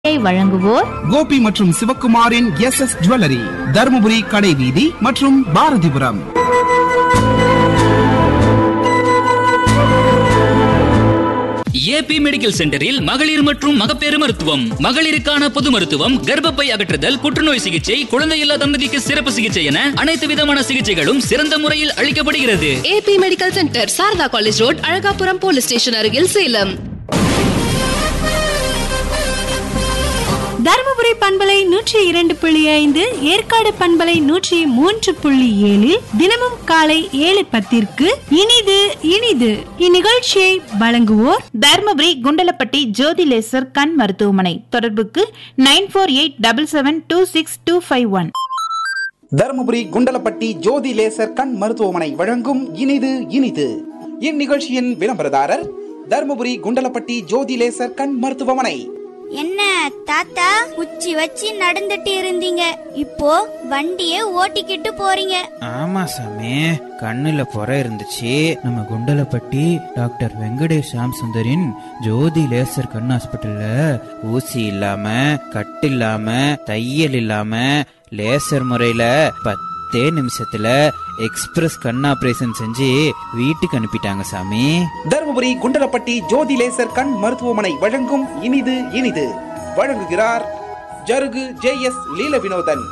வழங்குவோர் கோபி மற்றும் சிவக்குமாரின் எஸ் எஸ் ஜுவல்லரி தருமபுரி கடை வீதி மற்றும் பாரதிபுரம் ஏபி மெடிக்கல் சென்டரில் மகளிர் மற்றும் மகப்பேறு மருத்துவம் மகளிருக்கான பொது மருத்துவம் கர்ப்பப்பை அகற்றுதல் புற்றுநோய் சிகிச்சை குழந்தையில்லா தம்பதிக்கு சிறப்பு சிகிச்சை என அனைத்து விதமான சிகிச்சைகளும் சிறந்த முறையில் அளிக்கப்படுகிறது AP medical centre Sharada college road Alagapuram police station அருகில் சேலம் தருமபுரி பண்பலை நூற்றி இரண்டு புள்ளி ஐந்து ஏற்காடு பண்பலை நூற்றி மூன்று புள்ளி ஏழில் தினமும் காலை ஏழு பத்திற்கு இனிது இனிது இந்நிகழ்ச்சியை வழங்குவோர் தர்மபுரி குண்டலப்பட்டி ஜோதி லேசர் கண் மருத்துவமனை தொடர்புக்கு nine four eight double seven two six two five one Dharmapuri Kundalapatti Jothi laser கண் மருத்துவமனை வழங்கும் இனிது இனிது இந்நிகழ்ச்சியின் விளம்பரதாரர் தருமபுரி குண்டலப்பட்டி ஜோதி லேசர் கண் மருத்துவமனை என்ன தாத்தா உச்சி வச்சு நடந்துட்டு இருந்தீங்க இப்போ வண்டிய ஓட்டிக்கிட்டு போறீங்க ஆமா சாமி கண்ணுல புற இருந்துச்சு நம்ம குண்டலப்பட்டி டாக்டர் வெங்கடேஷ் சாம் சுந்தரின் ஜோதி லேசர் கண் ஹாஸ்பிட்டல்ல ஊசி இல்லாம கட்டு இல்லாம தையல் இல்லாம லேசர் முறையில பத்தே நிமிஷத்துல எக்ஸ்பிரஸ் கண் ஆபரேஷன் செஞ்சு வீட்டுக்கு அனுப்பிட்டாங்க சாமி தருமபுரி குண்டலப்பட்டி ஜோதி லேசர் கண் மருத்துவமனை வழங்கும் இனிது இனிது வழங்குகிறார் ஜருகு ஜே எஸ் லீல வினோதன்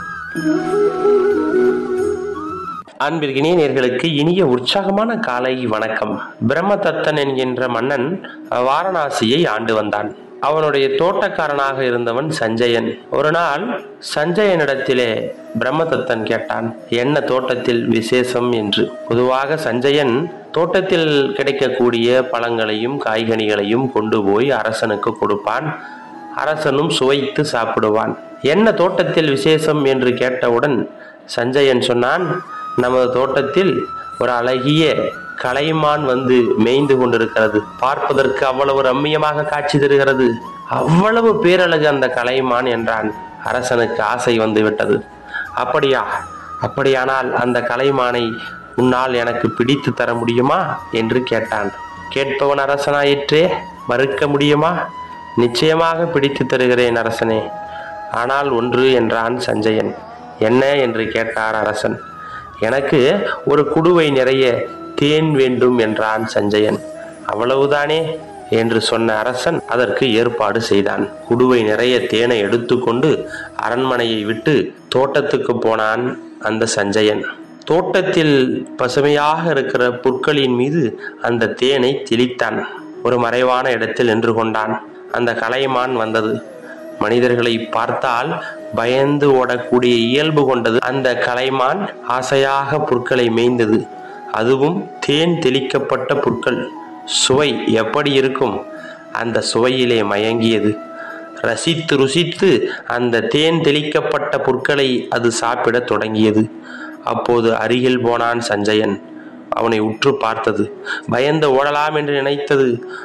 அன்பிற்கினிய நேர்களுக்கு இனிய உற்சாகமான காலை வணக்கம் பிரம்மதத்தன் என்கின்ற மன்னன் வாரணாசியை ஆண்டு வந்தான் அவனுடைய தோட்டக்காரனாக இருந்தவன் சஞ்சயன் ஒரு நாள் சஞ்சயனிடத்திலே பிரம்மதத்தன் கேட்டான் என்ன தோட்டத்தில் விசேஷம் என்று பொதுவாக சஞ்சயன் தோட்டத்தில் கிடைக்கக்கூடிய பழங்களையும் காய்கனிகளையும் கொண்டு போய் அரசனுக்கு கொடுப்பான் அரசனும் சுவைத்து சாப்பிடுவான் என்ன தோட்டத்தில் விசேஷம் என்று கேட்டவுடன் சஞ்சயன் சொன்னான் நமது தோட்டத்தில் ஒரு அழகிய கலைமான் வந்து மேய்ந்து கொண்டிருக்கிறது பார்ப்பதற்கு அவ்வளவு ரம்மியமாக காட்சி தருகிறது அவ்வளவு பேரழகு அந்த கலைமான் என்றான் அரசனுக்கு ஆசை வந்து விட்டது அப்படியா அப்படியானால் அந்த கலைமானை உன்னால் எனக்கு பிடித்து தர முடியுமா என்று கேட்டான் கேட்பவன் அரசனாயிற்றே மறுக்க முடியுமா நிச்சயமாக பிடித்து தருகிறேன் அரசனே ஆனால் ஒன்று என்றான் சஞ்சயன் என்ன என்று கேட்டார் அரசன் எனக்கு ஒரு குடுவை நிறைய தேன் வேண்டும் என்றான் சஞ்சயன் அவ்வளவுதானே என்று சொன்ன அரசன் அதற்கு ஏற்பாடு செய்தான் குடுவை நிறைய தேனை எடுத்துக்கொண்டு அரண்மனையை விட்டு தோட்டத்துக்கு போனான் அந்த சஞ்சயன் தோட்டத்தில் பசுமையாக இருக்கிற புற்களின் மீது அந்த தேனை தெளித்தான் ஒரு மறைவான இடத்தில் நின்று கொண்டான் அந்த கலைமான் வந்தது மனிதர்களை பார்த்தால் பயந்து ஓடக்கூடிய இயல்பு கொண்டது அந்த கலைமான் ஆசையாக புற்களை மேய்ந்தது அதுவும் தேன் தெளிக்கப்பட்ட புற்கள் சுவை எப்படி இருக்கும் அந்த சுவையிலே மயங்கியது ரசித்து ருசித்து அந்த தேன் தெளிக்கப்பட்ட புற்களை அது சாப்பிடத் தொடங்கியது அப்போது அருகில் போனான் சஞ்சயன் அவனை உற்று பார்த்தது பயந்து ஓடலாம் என்று நினைத்தது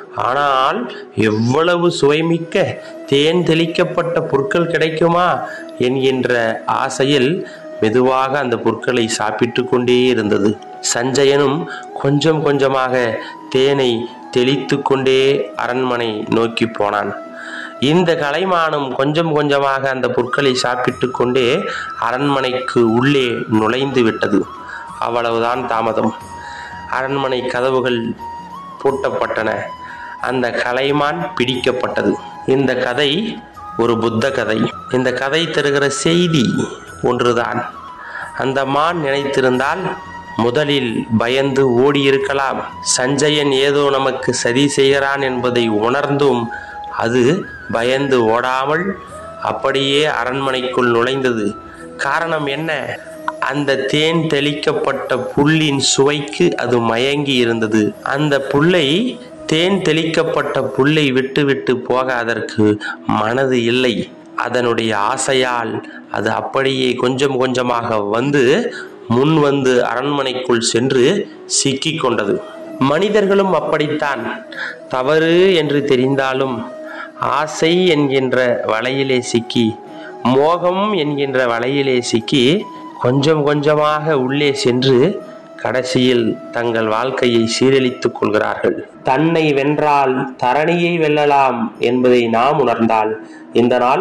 ஆனால் எவ்வளவு சுவைமிக்க தேன் தெளிக்கப்பட்ட புற்கள் கிடைக்குமா என்கின்ற ஆசையில் மெதுவாக அந்த புற்களை சாப்பிட்டு கொண்டே இருந்தது சஞ்சயனும் கொஞ்சம் கொஞ்சமாக தேனை தெளித்து கொண்டே அரண்மனை நோக்கி போனான் இந்த கலைமானும் கொஞ்சம் கொஞ்சமாக அந்த புற்களை சாப்பிட்டு கொண்டே அரண்மனைக்கு உள்ளே நுழைந்து விட்டது அவ்வளவுதான் தாமதம் அரண்மனை கதவுகள் பூட்டப்பட்டன அந்த கலைமான் பிடிக்கப்பட்டது இந்த கதை ஒரு புத்த கதை இந்த கதை தருகிற செய்தி ஒன்றுதான் அந்த மான் நினைத்திருந்தால் முதலில் பயந்து ஓடியிருக்கலாம் சஞ்சயன் ஏதோ நமக்கு சதி செய்கிறான் என்பதை உணர்ந்தும் அது பயந்து ஓடாமல் அப்படியே அரண்மனைக்குள் நுழைந்தது காரணம் என்ன அந்த தேன் தெளிக்கப்பட்ட புல்லின் சுவைக்கு அது மயங்கி இருந்தது அந்த புல்லை தேன் தெளிக்கப்பட்ட புல்லை விட்டு விட்டு போக அதற்கு மனது இல்லை அதனுடைய ஆசையால் அது அப்படியே கொஞ்சம் கொஞ்சமாக வந்து முன் வந்து அரண்மனைக்குள் சென்று சிக்கிக் கொண்டது மனிதர்களும் அப்படித்தான் தவறு என்று தெரிந்தாலும் ஆசை என்கின்ற வலையிலே சிக்கி மோகம் என்கின்ற வலையிலே சிக்கி கொஞ்சம் கொஞ்சமாக உள்ளே சென்று கடைசியில் தங்கள் வாழ்க்கையை சீரழித்துக் கொள்கிறார்கள் தன்னை வென்றால் தரணியை வெல்லலாம் என்பதை நாம் உணர்ந்தால் இந்த நாள்